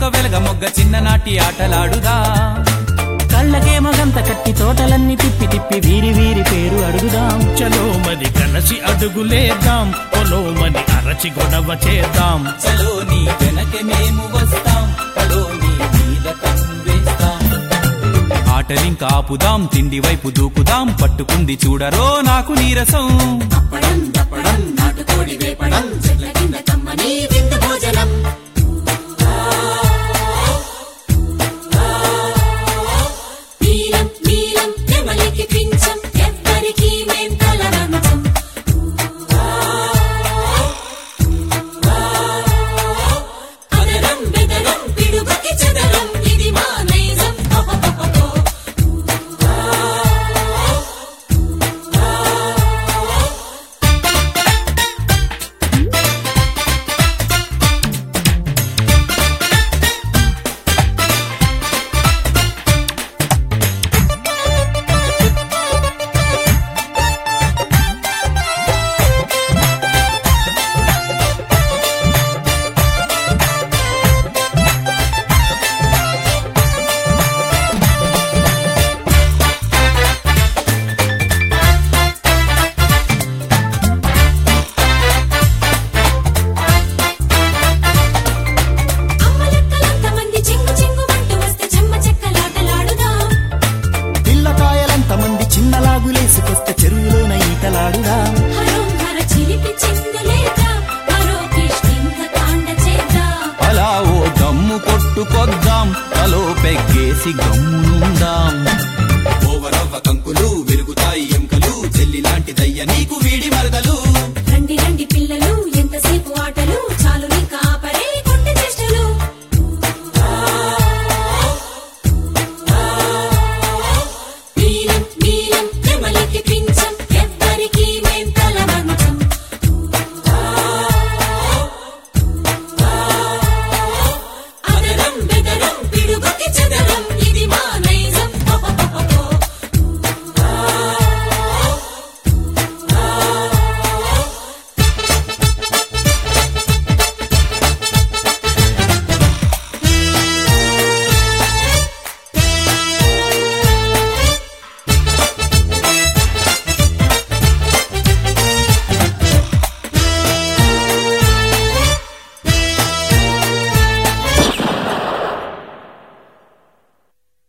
వెలగ మొగ్గ చిన్ననాటి ఆటలాడుదా కళ్ళకేమో గంత కట్టి తోటలన్నీ తిప్పి తిప్పి వీరి వీరి పేరు అడుగుదాం చలో మరి కలసి అడుగులేద్దాం పొలోమని అరచి గొడవ చేద్దాం చలో నీ వెనకే మేము వస్తాం చలో నీ మీద కన్ను వేస్తాం ఆటలింక ఆపుదాం తిండి వైపు దూకుదాం పట్టుకుంది చూడరో నాకు నీరసం అప్పడం దప్పడం నాటుకోడి వేపడం చెట్ల కింద కమ్మని విందు భోజనం నీలం నీలం నెమలికి పించం ఎవ్వరికి మేం తలవంచం అదరం బెదరం పిడుగుకి చెదరం ఇది మా నైజం అహహహహో. అమ్మలక్కలంత మంది చెంగు చెంగుమంటూ వస్తే చెమ్మ చెక్కలాటలాడుదాం పిల్లకాయలంత మంది చిన్నలాగులేసుకొస్తే చెరువులోన ఈతలాడుదాం హరోం హర చిలిపి చిందులేద్దాం మరో కిష్కింద కాండ చేద్దాం అలా ఓ దమ్ము కొట్టుకొద్దాం తలో పెగ్గేసి గమ్మునుందాం ఓవరవ్వ కంకులు విరుగుతాయి ఎముకలు చెల్లి లాంటి దయ్య నీకు వీడి మరదలు